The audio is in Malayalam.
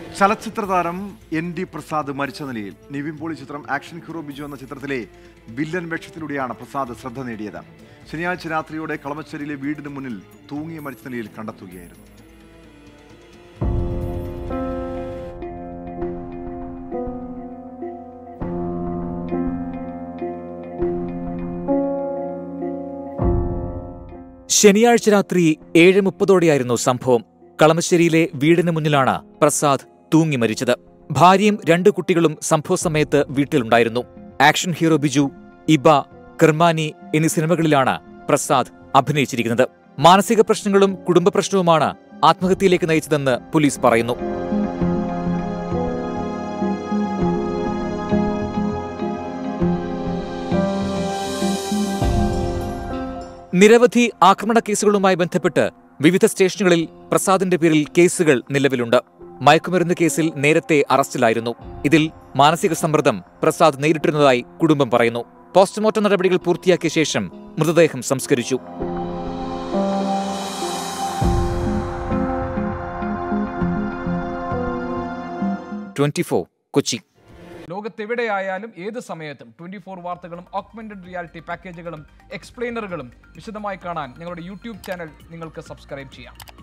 ചലച്ചിത്ര താരം എൻ ഡി പ്രസാദ് മരിച്ച നിലയിൽ നിവിൻ പോളി ചിത്രം ആക്ഷൻ ഹീറോ ബിജു എന്ന ചിത്രത്തിലെ വില്ലൻ വേഷത്തിലൂടെയാണ് പ്രസാദ് ശ്രദ്ധ നേടിയത് ശനിയാഴ്ച രാത്രിയോടെ കളമശ്ശേരിയിലെ വീടിന് മുന്നിൽ തൂങ്ങിയ മരിച്ച നിലയിൽ കണ്ടെത്തുകയായിരുന്നു ശനിയാഴ്ച രാത്രി ഏഴ് മുപ്പതോടെയായിരുന്നു സംഭവം കളമശ്ശേരിയിലെ വീടിന് മുന്നിലാണ് പ്രസാദ് തൂങ്ങി മരിച്ചത് ഭാര്യയും രണ്ടു കുട്ടികളും സംഭവസമയത്ത് വീട്ടിലുണ്ടായിരുന്നു ആക്ഷൻ ഹീറോ ബിജു ഇബ കിർമാനി എന്നീ സിനിമകളിലാണ് പ്രസാദ് അഭിനയിച്ചിരിക്കുന്നത് മാനസിക പ്രശ്നങ്ങളും കുടുംബ പ്രശ്നവുമാണ് ആത്മഹത്യയിലേക്ക് നയിച്ചതെന്ന് പോലീസ് പറയുന്നു നിരവധി ആക്രമണ കേസുകളുമായി ബന്ധപ്പെട്ട് വിവിധ സ്റ്റേഷനുകളിൽ പ്രസാദിന്റെ പേരിൽ കേസുകൾ നിലവിലുണ്ട് മയക്കുമരുന്ന് കേസിൽ നേരത്തെ അറസ്റ്റിലായിരുന്നു ഇതിൽ മാനസിക സമ്മർദ്ദം പ്രസാദ് നേരിട്ടിരുന്നതായി കുടുംബം പറയുന്നു പോസ്റ്റ്മോർട്ടം നടപടികൾ പൂർത്തിയാക്കിയ ശേഷം മൃതദേഹം സംസ്കരിച്ചു ട്വന്റി കൊച്ചി ലോകത്തെവിടെയായാലും ഏത് സമയത്തും ട്വന്റി ഫോർ വാർത്തകളും ഓഗ്മെന്റഡ് റിയാലിറ്റി പാക്കേജുകളും എക്സ്പ്ലെയിനറുകളും വിശദമായി കാണാൻ ഞങ്ങളുടെ യൂട്യൂബ് ചാനൽ നിങ്ങൾക്ക് സബ്സ്ക്രൈബ് ചെയ്യാം